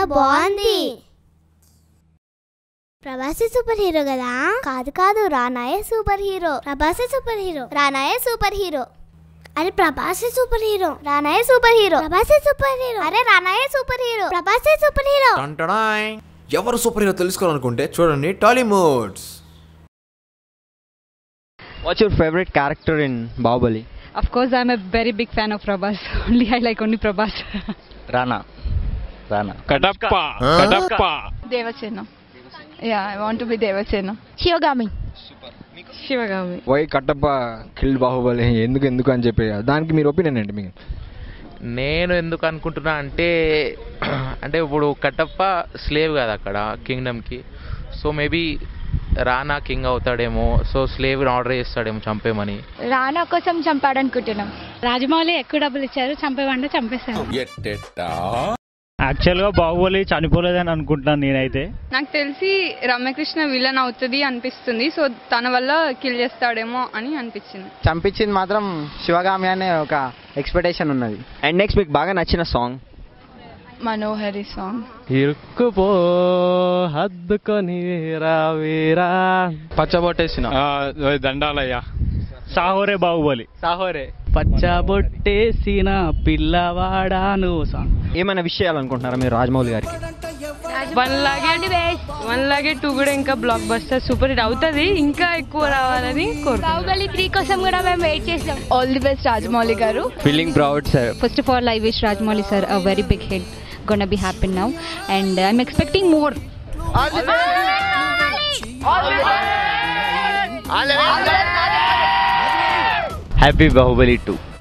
బాగుంది ప్రభాసే super hero కదా కాదు కాదు రానాయే సూపర్ హీరో ప్రభాసే సూపర్ హీరో రానాయే సూపర్ హీరో అరే ప్రభాసే సూపర్ హీరో రానాయే సూపర్ హీరో ప్రభాసే సూపర్ హీరో అరే రానాయే సూపర్ హీరో ప్రభాసే సూపర్ హీరో టంటడాయ్. ఎవరు సూపర్ హీరో తెలుసుకోవాలనుకుంటే చూడండి Tollymoods what's your favourite character in Baahubali Of course, I'm a very big fan of Prabhas. Only I like only Prabhas. Rana Rana Kattappa Kattappa Devasena yeah I want be Devasena Sivagami Shivagami. Why Kattappa killed Baahubali ఎందుకు ఎందుకు అని చెప్పి దానికి మీరు ఒపీనియన్ అండి మీకు నేను ఎందుకు అనుకుంటున్నా అంటే అంటే ఇప్పుడు కట్టప్ప స్లేవ్ కదా అక్కడ కింగ్డమ్కి సో మేబీ రానా కింగ్ అవుతాడేమో సో స్లేవ్ ఆర్డర్ చేస్తాడేమో చంపేమని రానా కోసం చంపాడనుకుంటున్నాం రాజమౌళి ఎక్కువ డబ్బులు ఇచ్చారు చంపేవంటే చంపేశారు యాక్చువల్గా బాహుబలి చనిపోలేదని అనుకుంటున్నాను నేనైతే నాకు తెలిసి రమ్యకృష్ణ విలన్ అవుతుంది అనిపిస్తుంది సో తన వల్ల కిల్ చేస్తాడేమో అని అనిపించింది చంపించింది మాత్రం శివగామి అనే ఒక ఎక్స్పెక్టేషన్ ఉన్నది అండ్ నెక్స్ట్ మీకు బాగా నచ్చిన సాంగ్ మనోహరి సాంగ్ ఇరుక్కుపో హద్దుకొని రావీరా పచ్చబొట్టేసిన దండాలయ్యా సాహోరే బాహుబలి సాహోరే పచ్చబొట్టేసిన పిల్లవాడాను సాంగ్ ఏమైనా విషయాలు అనుకుంటున్నారా మీరు రాజమౌళి గారికి వన్ లాగే వన్ లాగే టూ కూడా ఇంకా బ్లాక్ బస్టర్ సూపర్ హిట్ అవుతుంది ఇంకా ఎక్కువ రావాలని కోరుకుంటున్నాను బాహుబలి త్రీ కోసం కూడా మేము వెయిట్ చేస్తాం ఆల్ ది బెస్ట్ రాజమౌళి గారు feeling proud sir First of all, I wish Rajmouli sir a very big hit. Gonna be happen now, and I'm expecting more. Happy Baahubali two